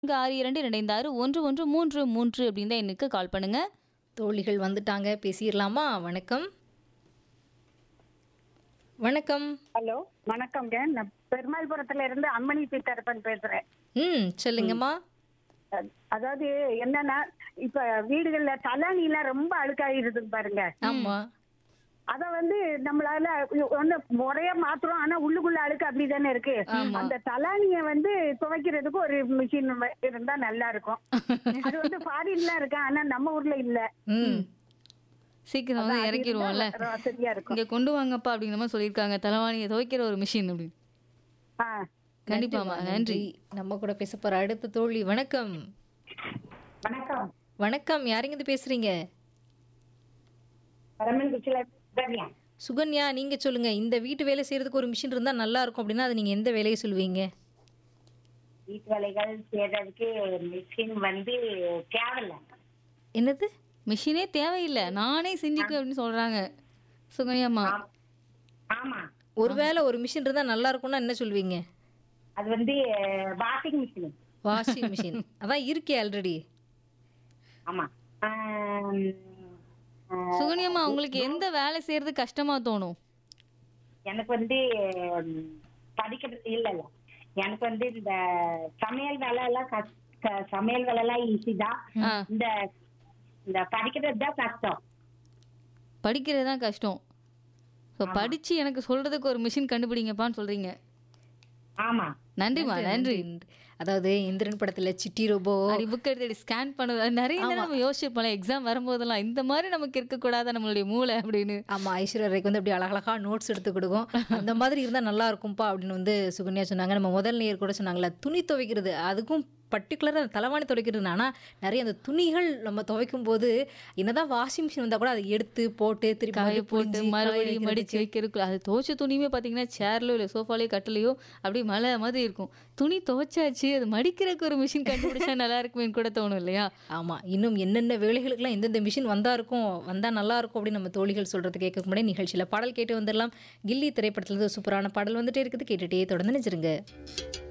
நான்கு ஆறு இரண்டு இரண்டு ஆறு ஒன்று ஒன்று மூன்று மூன்று அப்படின்னு தான் எண்ணுக்கு கால் பண்ணுங்க தோழிகள் வந்துட்டாங்க பேசிடலாமா வணக்கம் வணக்கம் ஹலோ வணக்கம்ங்க நான் பெருமாள்புரத்துல இருந்து அம்மணி சீத்தரப்பன் பேசுறேன் ம் சொல்லுங்கம்மா அஹ் அதாவது என்னன்னா இப்ப வீடுகள்ல தலாணி எல்லாம் ரொம்ப அழுக்காயிருது பாருங்க ஆமா அத வந்து நம்மளால ஒண்ணு முறையா மாத்துறோம் ஆனா உள்ளுக்குள்ள அழுக்கு அப்படிதானே இருக்கு அந்த தலானிய வந்து துவைக்கிறதுக்கு ஒரு மிஷின் இருந்தா நல்லா இருக்கும் அது வந்து ஃபாரின்ல இருக்கு ஆனா நம்ம ஊர்ல இல்ல ம் சீக்கிரம் வந்து இறக்கிடுவோம்ல அது வசதியா இருக்கும் இங்க கொண்டு வாங்கப்பா அப்படிங்கிற மாதிரி சொல்லியிருக்காங்க தலைவாணியை துவைக்கிற ஒரு மிஷின் அப்படின்னு ஆ. கண்டிப்பாமா நன்றி நம்ம கூட பேச போற அடுத்த தோழி வணக்கம் வணக்கம் வணக்கம் யாருங்க இது பேசுறீங்க பரமன் குச்சில சுகன்யா நீங்க சொல்லுங்க இந்த வீட்டு வேலை செய்யறதுக்கு ஒரு மிஷின் இருந்தா நல்லா இருக்கும் அப்படின்னா அது நீங்க எந்த வேலையை சொல்லுவீங்க வீட்டு வேலைகள் செய்யறதுக்கு மிஷின் வந்து தேவையில்ல என்னது மிஷினே தேவையில்லை நானே செஞ்சுக்குவேன் அப்படின்னு சொல்றாங்க சுகன்யாம்மா ஆமா ஒருவேளை ஒரு மிஷின் இருந்தா நல்லா இருக்கும்னா என்ன சொல்லுவீங்க அது வந்து வாஷிங் மிஷின் வாஷிங் மிஷின் அதான் இருக்கே ஆல்ரெடி ஆமா ஆம், ஆ, சுகன்யாம்மா உங்களுக்கு எந்த வேலை செய்யறது கஷ்டமா தோணும் எனக்கு வந்து ம், படிக்கிறது இல்ல இல்ல எனக்கு வந்து இந்த சமையல் வேலை எல்லாம் கஷ்- க- சமையல் வேலை எல்லாம் ஈஸி தான் ஆ. இந்த இந்த படிக்கிறது தான் கஷ்டம் படிக்கிறது தான் கஷ்டம் ஸோ படிச்சு எனக்கு சொல்றதுக்கு ஒரு மிஷின் கண்டுபிடிங்கப்பான்னு சொல்றீங்க ஆமா நன்றிம்மா நன்றி அதாவது இந்திரன் படத்துல சிட்டி ரோபோ அப்படி புக் எடுத்து ஸ்கேன் பண்ணுது அது நிறைய நேரம் நம்ம யோசிச்சுப்போம் எக்ஸாம் வரும்போதெல்லாம் இந்த மாதிரி நமக்கு இருக்கக்கூடாது நம்மளுடைய மூளை அப்படின்னு ஆமா ஐஸ்வர்யாக்கு வந்து அப்படி அழகழகா நோட்ஸ் எடுத்து கொடுக்கும் அந்த மாதிரி இருந்தா நல்லா இருக்கும்பா அப்படின்னு வந்து சுகன்யா சொன்னாங்க நம்ம முதல் நேர் கூட சொன்னாங்கல்ல துணி துவைக்கிறது அதுக்கும் பர்டிகுலராக தலைவாணி துவைக்கிறது ஆனால் நிறைய அந்த துணிகள் நம்ம துவைக்கும் போது என்னதான் வாஷிங் மிஷின் வந்தா கூட அதை எடுத்து போட்டு திருப்பி காய மறுபடியும் போட்டு புழிஞ்சு, காய மறுபடியும் மடிச்சு வைக்கிறதுக்கு. வைக்கிறதுக்குள்ள அது துவைச்ச துணியுமே பார்த்தீங்கன்னா சேர்லயோ இல்லை சோஃபாலையோ கட்டிலையோ அப்படியே மழை மாதிரி இருக்கும் துணி துவைச்சாச்சு அது மடிக்கிறதுக்கு ஒரு மிஷின் கண்டுபிடிச்சா நல்லா இருக்குமேன்னு கூட தோணும் இல்லையா ஆமா இன்னும் என்னென்ன வேலைகளுக்கெல்லாம் எந்தெந்த மிஷின் வந்தா இருக்கும் வந்தா நல்லா இருக்கும் அப்படின்னு நம்ம தோழிகள் சொல்றது கேட்க முன்னாடி நிகழ்ச்சியில பாடல் கேட்டு வந்துடலாம் கில்லி திரைப்படத்துல இருந்து ஒரு சூப்பரான பாடல் வந்துட்டே இருக்குது கேட்டுட்டே தொடர்ந்து நினைச்சிருங்க